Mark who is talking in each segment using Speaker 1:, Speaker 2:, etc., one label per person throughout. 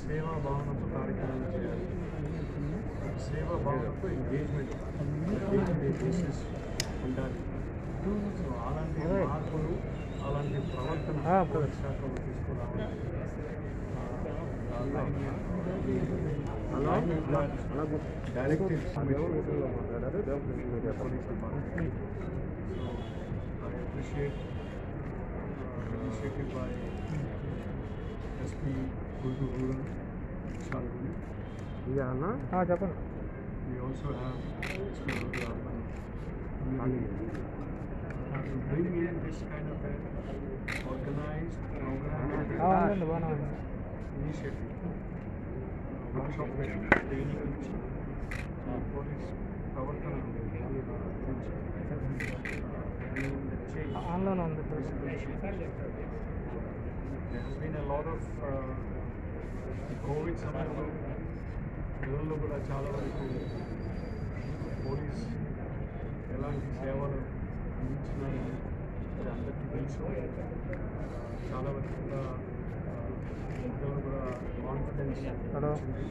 Speaker 1: సేవా భావనతో కార్యక్రమాలు చేయాలి సేవా భావనతో engagement day to day basis ఉండాలి సో అలాంటి మార్పులు అలాంటి ప్రవర్తన పోలీస్ శాఖలో తీసుకురావాలి directives police department So I appreciate uh, initiative by SP Gurdu Rural Shalguni.
Speaker 2: చెప్పండి
Speaker 1: We also have SP Gurdu Urban. To bring in this kind of an organized program
Speaker 2: అవునండి బాగానే ఉంది
Speaker 1: initiative. Workshop training ఇచ్చి police ప్రవర్తన గురించి change.
Speaker 2: ఆన్లోనే ఉంది
Speaker 1: There has been a lot of uh, ఈ Covid సమయంలో పిల్లల్లో కూడా చాలా వరకు పోలీస్ ఎలాంటి సేవలు అందించినారని అది అందరికీ తెలుసు చాలా వరకు కూడా పిల్లలు కూడా కాన్ఫిడెన్స్
Speaker 2: Hello.
Speaker 1: వచ్చింది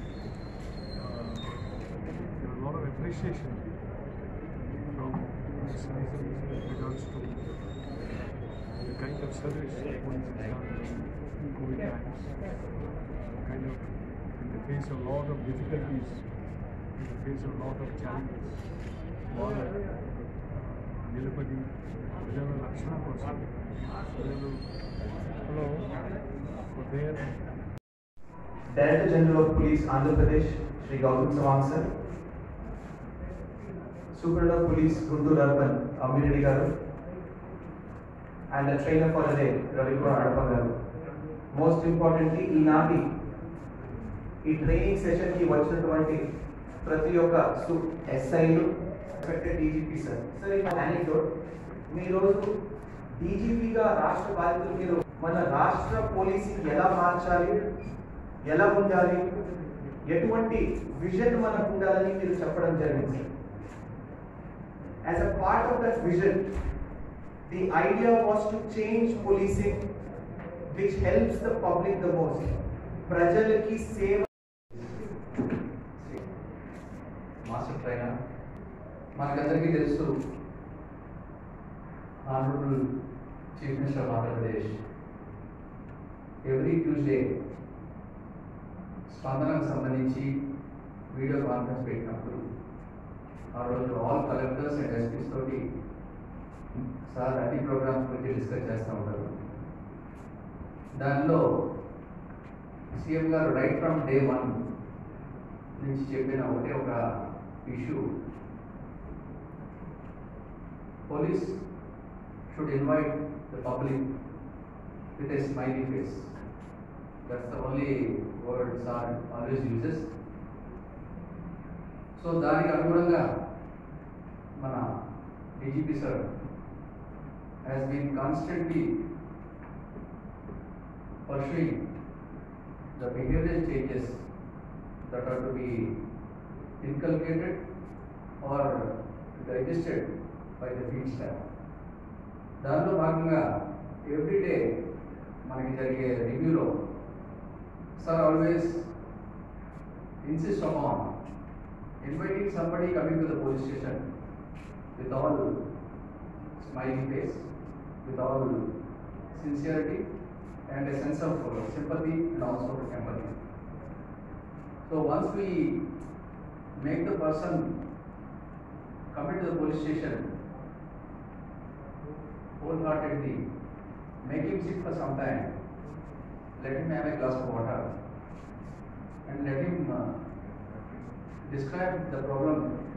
Speaker 1: lot of appreciation from the citizens with regards to the kind of service the police has done in COVID times, kind of in the face of a lot of difficulties, in the face of a lot of challenges, వాళ్ళు నిలబడి ప్రజల రక్షణ కోసం ప్రజలు
Speaker 2: hello
Speaker 1: ఉదయం
Speaker 3: Director General of Police Andhra Pradesh, Shri Gautam Sawang sir. Superintendent of Police Guntur Urban, Amir Reddy garu. And the trainer for the day, Ravi Kumar Adappa garu. Most importantly, ఈనాటి ఈ training session కి వచ్చినటువంటి ప్రతి ఒక్క సు ఎస్ఐలు respected DGP sir sir ఈ యానిటోడ్ మీ రోజు డీజీపీగా రాష్ట్ర బాధ్యతలు మీరు మన రాష్ట్ర పోలీసింగ్ ఎలా మార్చాలి ఎలా ఉండాలి ఎటువంటి విజన్ మనకు ఉండాలని మీరు చెప్పడం జరిగింది as a part of that vision the idea was to change policing which helps the public the most ప్రజలకి సేవ
Speaker 4: మాస్టర్ ట్రైనర్ మనకందరికీ తెలుసు honourable chief minister of Andhra Pradesh every Tuesday స్పందనకు సంబంధించి వీడియో కాన్ఫరెన్స్ పెట్టినప్పుడు ఆ రోజు ఆల్ కలెక్టర్స్ అండ్ ఎస్పీస్ తోటి sir అన్ని ప్రోగ్రామ్స్ గురించి డిస్కస్ చేస్తూ ఉంటారు దానిలో సీఎం గారు రైట్ ఫ్రమ్ డే వన్ నుంచి చెప్పిన ఒకటే ఒక issue police should invite the public with a smiley face that's the only word sir always uses so దానికి అనుగుణంగా మన DGP sir has been constantly pursuing the behavioral changes that are to be inculcated or digested by the field staff. దానిలో భాగంగా everyday మనకి జరిగే రివ్యూలో sir always insist upon inviting somebody coming to the police station with all smiling face with all sincerity and a sense of uh, sympathy and also empathy. So once we make the person come into the police station wholeheartedly, make him sit for some time, let him have a glass of water, and let him uh, describe the problem